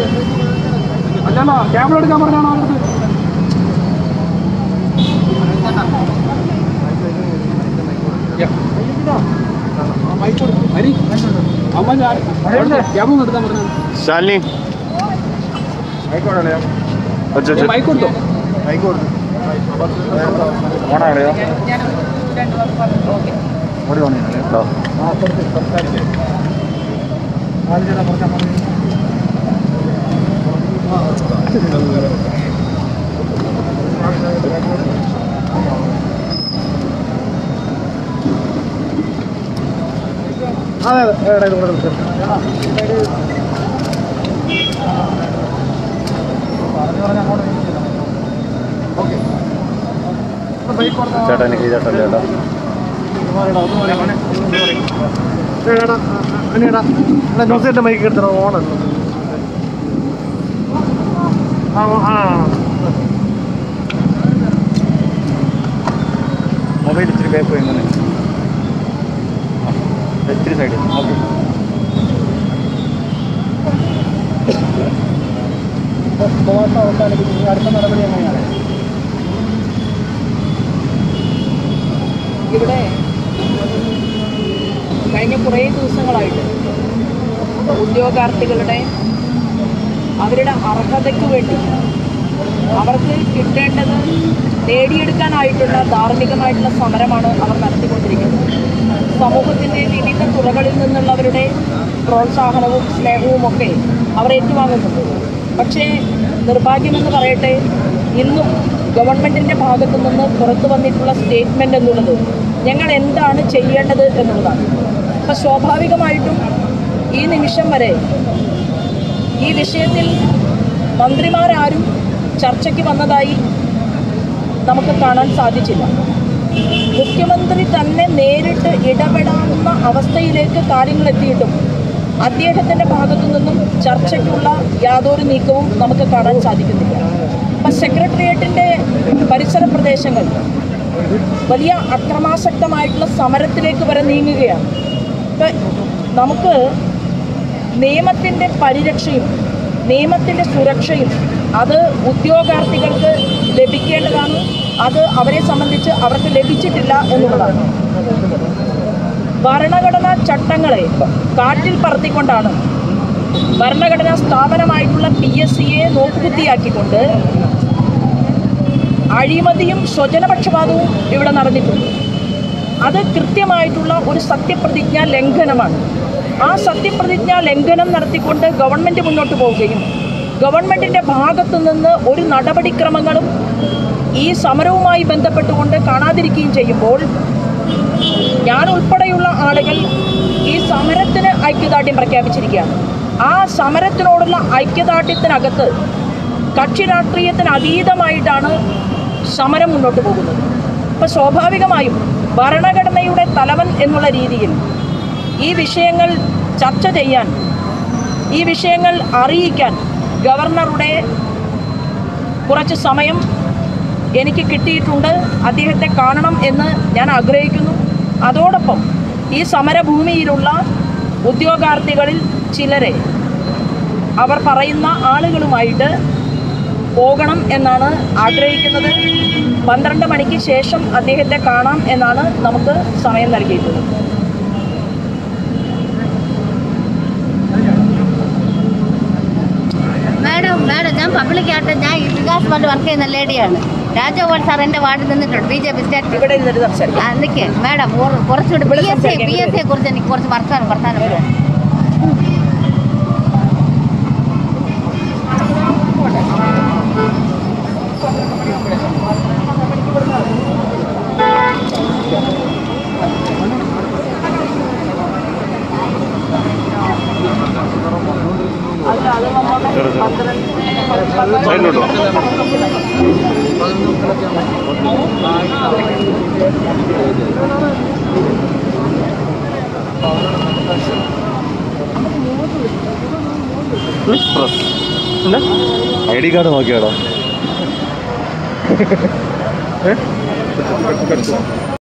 അല്ലല്ലോ ക്യാമറ എടുക്കാൻ പറഞ്ഞാണോ അവർക്ക് ഹരി അമ്മ ഞാൻ ക്യാമറ ഒന്ന് എടുക്കാൻ പറഞ്ഞു ശാലിനി അച്ഛാ അച്ഛാ മൈക്ക് കൊടുത്തോ ആ. ചേട്ടാ എനിക്ക് ഈ ചേട്ടൻ ചേട്ടാ ന്യൂസിന്റെ മൈക്ക് എടുത്തോ ഓണല്ലോ ആ ആ മൊബൈൽ ഇച്ചിരി ബാക്ക് ഇങ്ങനെ ഇച്ചിരി സൈഡ് ഓക്കെ അടുത്ത നടപടി എങ്ങനെയാണ് ഇവിടെ കഴിഞ്ഞ കുറേ ദിവസങ്ങളായിട്ട് ഉദ്യോഗാർത്ഥികളുടെ അവരുടെ അർഹതയ്ക്ക് വേണ്ടി അവർക്ക് കിട്ടേണ്ടത് നേടിയെടുക്കാനായിട്ടുള്ള ധാർമ്മികമായിട്ടുള്ള സമരമാണ് അവർ നടത്തിക്കൊണ്ടിരിക്കുന്നത് സമൂഹത്തിൻ്റെ വിവിധ തുറകളിൽ നിന്നുള്ളവരുടെ പ്രോത്സാഹനവും സ്നേഹവും ഒക്കെ അവർ ഏറ്റുവാങ്ങുന്നുണ്ട് പക്ഷേ നിർഭാഗ്യമെന്ന് പറയട്ടെ ഇന്നും ഗവൺമെൻറ്റിൻ്റെ ഭാഗത്തു നിന്ന് പുറത്തു വന്നിട്ടുള്ള സ്റ്റേറ്റ്മെൻ്റ് എന്നുള്ളത് ഞങ്ങൾ എന്താണ് ചെയ്യേണ്ടത് എന്നുള്ളതാണ് അപ്പോൾ സ്വാഭാവികമായിട്ടും ഈ നിമിഷം വരെ ഈ വിഷയത്തിൽ മന്ത്രിമാരാരും ചർച്ചയ്ക്ക് വന്നതായി നമുക്ക് കാണാൻ സാധിച്ചില്ല മുഖ്യമന്ത്രി തന്നെ നേരിട്ട് ഇടപെടാവുന്ന അവസ്ഥയിലേക്ക് കാര്യങ്ങൾ എത്തിയിട്ടും അദ്ദേഹത്തിൻ്റെ ഭാഗത്തു നിന്നും ചർച്ചയ്ക്കുള്ള യാതൊരു നീക്കവും നമുക്ക് കാണാൻ സാധിക്കുന്നില്ല അപ്പം സെക്രട്ടേറിയറ്റിൻ്റെ പരിസര പ്രദേശങ്ങൾ വലിയ അക്രമാസക്തമായിട്ടുള്ള സമരത്തിലേക്ക് വരെ നീങ്ങുകയാണ് ഇപ്പം നമുക്ക് നിയമത്തിൻ്റെ പരിരക്ഷയും നിയമത്തിൻ്റെ സുരക്ഷയും അത് ഉദ്യോഗാർത്ഥികൾക്ക് ലഭിക്കേണ്ടതാണ് അത് അവരെ സംബന്ധിച്ച് അവർക്ക് ലഭിച്ചിട്ടില്ല എന്നുള്ളതാണ് ഭരണഘടനാ ചട്ടങ്ങളെ കാറ്റിൽ പറത്തിക്കൊണ്ടാണ് ഭരണഘടനാ സ്ഥാപനമായിട്ടുള്ള പി എസ് സിയെ നോക്കുകുത്തിയാക്കിക്കൊണ്ട് അഴിമതിയും സ്വജനപക്ഷപാതവും ഇവിടെ നടന്നിട്ടുണ്ട് അത് കൃത്യമായിട്ടുള്ള ഒരു സത്യപ്രതിജ്ഞാ ലംഘനമാണ് ആ സത്യപ്രതിജ്ഞാ ലംഘനം നടത്തിക്കൊണ്ട് ഗവൺമെൻറ് മുന്നോട്ട് പോവുകയും ഗവൺമെൻറ്റിൻ്റെ ഭാഗത്തു നിന്ന് ഒരു നടപടിക്രമങ്ങളും ഈ സമരവുമായി ബന്ധപ്പെട്ടുകൊണ്ട് കാണാതിരിക്കുകയും ചെയ്യുമ്പോൾ ഞാൻ ഉൾപ്പെടെയുള്ള ആളുകൾ ഈ സമരത്തിന് ഐക്യദാർഢ്യം പ്രഖ്യാപിച്ചിരിക്കുകയാണ് ആ സമരത്തിനോടുള്ള ഐക്യദാർഢ്യത്തിനകത്ത് കക്ഷി രാഷ്ട്രീയത്തിന് അതീതമായിട്ടാണ് സമരം മുന്നോട്ട് പോകുന്നത് അപ്പോൾ സ്വാഭാവികമായും ഭരണഘടനയുടെ തലവൻ എന്നുള്ള രീതിയിൽ ഈ വിഷയങ്ങൾ ചർച്ച ചെയ്യാൻ ഈ വിഷയങ്ങൾ അറിയിക്കാൻ ഗവർണറുടെ കുറച്ച് സമയം എനിക്ക് കിട്ടിയിട്ടുണ്ട് അദ്ദേഹത്തെ കാണണം എന്ന് ഞാൻ ആഗ്രഹിക്കുന്നു അതോടൊപ്പം ഈ സമരഭൂമിയിലുള്ള ഉദ്യോഗാർത്ഥികളിൽ ചിലരെ അവർ പറയുന്ന ആളുകളുമായിട്ട് പോകണം എന്നാണ് ആഗ്രഹിക്കുന്നത് പന്ത്രണ്ട് മണിക്ക് ശേഷം അദ്ദേഹത്തെ കാണാം എന്നാണ് നമുക്ക് സമയം നൽകിയിട്ടുള്ളത് മാഡം മാഡം ഞാൻ പബ്ലിക് ആയിട്ട് ഞാൻ വികാസ് ഫണ്ട് വർക്ക് ചെയ്യുന്ന ലേഡിയാണ് രാജഗോപാൽ സാർ എൻ്റെ വാർഡിൽ നിന്നിട്ടുണ്ട് ബി ജെ പി സ്റ്റേറ്റ് ഇവിടെ ഇരുന്നിട്ട് സംസാരിക്കാം ആ നിൽക്കേ മാഡം ഒരു- കുറച്ചുകൂടി ഇവിടെ ബി എസ് സി സംസാരിക്കാം, ബി എസ് സിയെ കുറിച്ച് എനിക്ക് കുറച്ച് വർത്താനം വർത്താനം വരും അല്ല അത് നമ്മൾ പന്ത്രണ്ട് സൈഡിലോട്ടോ പ്രസ് ഐ ഡി കാർഡ് നോക്കിയാടോ